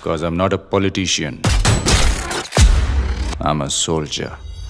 Because I'm not a politician, I'm a soldier.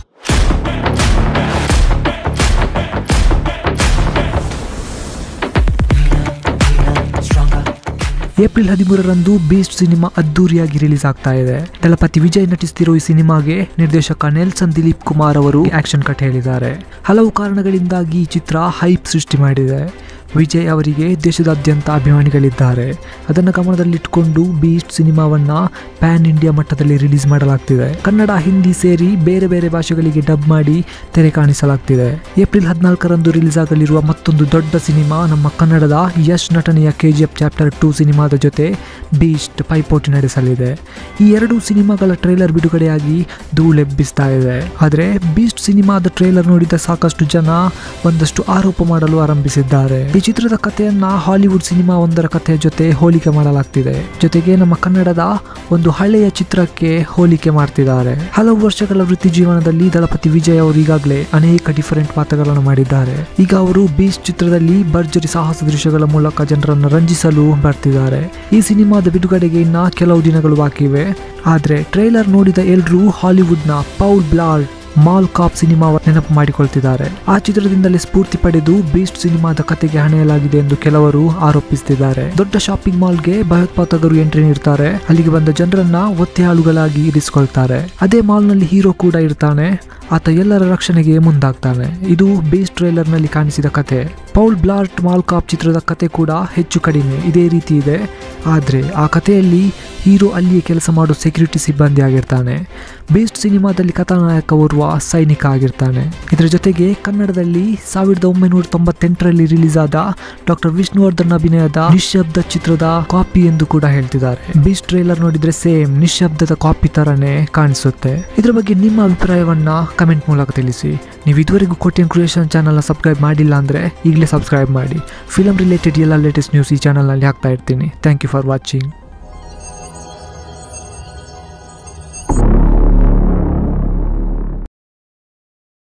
April ಹದಿಮೂರರಂದು Beast cinema ಅದ್ದೂರಿಯಾಗಿ release ಆಗ್ತಾ ಇದೆ ದಳಪತಿ ವಿಜಯ್ ನಟಿಸುತ್ತಿರೋ ಈ ಸಿನಿಮಾಗೆ ನಿರ್ದೇಶಕ ನೆಲ್ಸನ್ ದಿಲೀಪ್ ಕುಮಾರ್ ಅವರು ಆಕ್ಷನ್ ಕಟ್ ಹೇಳಿದ್ದಾರೆ ಹಲವು ಕಾರಣಗಳಿಂದಾಗಿ ಈ ಚಿತ್ರ ಹೈಪ್ ಸೃಷ್ಟಿ ಮಾಡಿದೆ ವಿಜಯ್ ಅವರಿಗೆ ದೇಶದಾದ್ಯಂತ ಅಭಿಮಾನಿಗಳಿದ್ದಾರೆ ಅದನ್ನು ಗಮನದಲ್ಲಿಟ್ಟುಕೊಂಡು ಬೀಸ್ಟ್ ಸಿನಿಮಾವನ್ನ ಪ್ಯಾನ್ ಇಂಡಿಯಾ ಮಟ್ಟದಲ್ಲಿ ರಿಲೀಸ್ ಮಾಡಲಾಗ್ತಿದೆ ಕನ್ನಡ ಹಿಂದಿ ಸೇರಿ ಬೇರೆ ಬೇರೆ ಭಾಷೆಗಳಿಗೆ ಡಬ್ ಮಾಡಿ ತೆರೆ ಕಾಣಿಸಲಾಗ್ತಿದೆ ಏಪ್ರಿಲ್ ಹದಿನಾಲ್ಕರಂದು ರಿಲೀಸ್ ಆಗಲಿರುವ ಮತ್ತೊಂದು ದೊಡ್ಡ ಸಿನಿಮಾ ನಮ್ಮ ಕನ್ನಡದ ಯಶ್ ನಟನೆಯ K G F chapter two ಸಿನಿಮಾದ ಜೊತೆ ಬೀಸ್ಟ್ ಪೈಪೋಟಿ ನಡೆಸಲಿದೆ ಈ ಎರಡು ಸಿನಿಮಾಗಳ ಟ್ರೇಲರ್ ಬಿಡುಗಡೆಯಾಗಿ ಧೂಳೆಬ್ಬಿಸ್ತಾ ಇದೆ ಆದರೆ ಬೀಸ್ಟ್ ಸಿನಿಮಾದ ಟ್ರೇಲರ್ ನೋಡಿದ ಸಾಕಷ್ಟು ಜನ ಒಂದಷ್ಟು ಆರೋಪ ಮಾಡಲು ಆರಂಭಿಸಿದ್ದಾರೆ ಈ ಚಿತ್ರದ ಕಥೆಯನ್ನ ಹಾಲಿವುಡ್ ಸಿನಿಮಾ ಒಂದರ ಕಥೆಯ ಜೊತೆ ಹೋಲಿಕೆ ಮಾಡಲಾಗ್ತಿದೆ ಜೊತೆಗೆ ನಮ್ಮ ಕನ್ನಡದ ಒಂದು ಹಳೆಯ ಚಿತ್ರಕ್ಕೆ ಹೋಲಿಕೆ ಮಾಡ್ತಿದ್ದಾರೆ ಹಲವು ವರ್ಷಗಳ ವೃತ್ತಿ ಜೀವನದಲ್ಲಿ ದಳಪತಿ ವಿಜಯ್ ಅವರು ಈಗಾಗಲೇ ಅನೇಕ ಡಿಫರೆಂಟ್ ಪಾತ್ರಗಳನ್ನು ಮಾಡಿದ್ದಾರೆ ಈಗ ಅವರು ಬೀಸ್ಟ್ ಚಿತ್ರದಲ್ಲಿ ಭರ್ಜರಿ ಸಾಹಸ ದೃಶ್ಯಗಳ ಮೂಲಕ ಜನರನ್ನು ರಂಜಿಸಲು ಬರ್ತಿದ್ದಾರೆ ಈ ಸಿನಿಮಾದ ಬಿಡುಗಡೆಗೆ ಇನ್ನ ಕೆಲವು ದಿನಗಳು ಬಾಕಿ ಇವೆ ಆದ್ರೆ ಟ್ರೈಲರ್ ನೋಡಿದ ಎಲ್ರೂ ಹಾಲಿವುಡ್ನ Paul Blart Mall Cop cinema ನೆನಪು ಮಾಡಿಕೊಳ್ತಿದ್ದಾರೆ ಆ ಚಿತ್ರದಿಂದಲೇ ಸ್ಫೂರ್ತಿ ಪಡೆದು ಬೀಸ್ಟ್ ಸಿನಿಮಾದ ಕತೆಗೆ ಹಣೆಯಲಾಗಿದೆ ಎಂದು ಕೆಲವರು ಆರೋಪಿಸುತ್ತಿದ್ದಾರೆ ದೊಡ್ಡ ಶಾಪಿಂಗ್ ಮಾಲ್ಗೆ ಭಯೋತ್ಪಾದಕರು ಎಂಟ್ರಿ ನೀಡ್ತಾರೆ ಅಲ್ಲಿಗೆ ಬಂದ ಜನರನ್ನ ಒತ್ತೆಯಾಳುಗಳಾಗಿ ಇರಿಸಿಕೊಳ್ತಾರೆ ಅದೇ ಮಾಲ್ನಲ್ಲಿ ಹೀರೋ ಕೂಡ ಇರ್ತಾನೆ ಆತ ಎಲ್ಲರ ರಕ್ಷಣೆಗೆ ಮುಂದಾಗ್ತಾನೆ ಇದು ಬೀಸ್ಟ್ ಟ್ರೇಲರ್ ನಲ್ಲಿ ಕಾಣಿಸಿದ ಕತೆ ಪೌಲ್ ಬ್ಲಾರ್ಟ್ ಮಾಲ್ ಕಾಪ್ ಚಿತ್ರದ ಕತೆ ಕೂಡ ಹೆಚ್ಚು ಕಡಿಮೆ ಇದೇ ರೀತಿ ಇದೆ ಆದ್ರೆ ಆ ಕಥೆಯಲ್ಲಿ ಹೀರೋ ಅಲ್ಲಿಯೇ ಕೆಲಸ ಮಾಡೋ ಸೆಕ್ಯೂರಿಟಿ ಸಿಬ್ಬಂದಿ ಆಗಿರ್ತಾನೆ ಬೇಸ್ಟ್ ಸಿನಿಮಾದಲ್ಲಿ ಕಥಾನಾಯಕ ಓರ್ವ ಸೈನಿಕ ಆಗಿರ್ತಾನೆ ಇದರ ಜೊತೆಗೆ ಕನ್ನಡದಲ್ಲಿ ಸಾವಿರದ ಒಂಬೈನೂರ ತೊಂಬತ್ತೆಂಟರಲ್ಲಿ ರಿಲೀಸ್ ಆದ ಡಾಕ್ಟರ್ ವಿಷ್ಣುವರ್ಧನ್ ಅಭಿನಯದ ನಿಶ್ಶಬ್ದ ಚಿತ್ರದ ಕಾಪಿ ಎಂದು ಕೂಡ ಹೇಳ್ತಿದ್ದಾರೆ ಬೀಸ್ಟ್ ಟ್ರೇಲರ್ ನೋಡಿದ್ರೆ ಸೇಮ್ ನಿಶ್ಶಬ್ದದ ಕಾಪಿ ತರನೇ ಕಾಣಿಸುತ್ತೆ ಇದ್ರ ಬಗ್ಗೆ ನಿಮ್ಮ ಅಭಿಪ್ರಾಯವನ್ನ ಕಮೆಂಟ್ ಮೂಲಕ ತಿಳಿಸಿ ನೀವು ಇದುವರೆಗೂ ಕೋಟಿಯನ್ ಕ್ರಿಯೇಷನ್ ಚಾನಲ್ನ ಸಬ್ಸ್ಕ್ರೈಬ್ ಮಾಡಿಲ್ಲ ಅಂದ್ರೆ ಈಗಲೇ ಸಬ್ಸ್ಕ್ರೈಬ್ ಮಾಡಿ ಫಿಲಮ್ ರಿಲೇಟೆಡ್ ಎಲ್ಲ ಲೇಟೆಸ್ಟ್ ನ್ಯೂಸ್ ಈ ಚಾನಲ್ನಲ್ಲಿ ಹಾಕ್ತಾ ಇರ್ತೀನಿ ಥ್ಯಾಂಕ್ ಯು ಫಾರ್ ವಾಚಿಂಗ್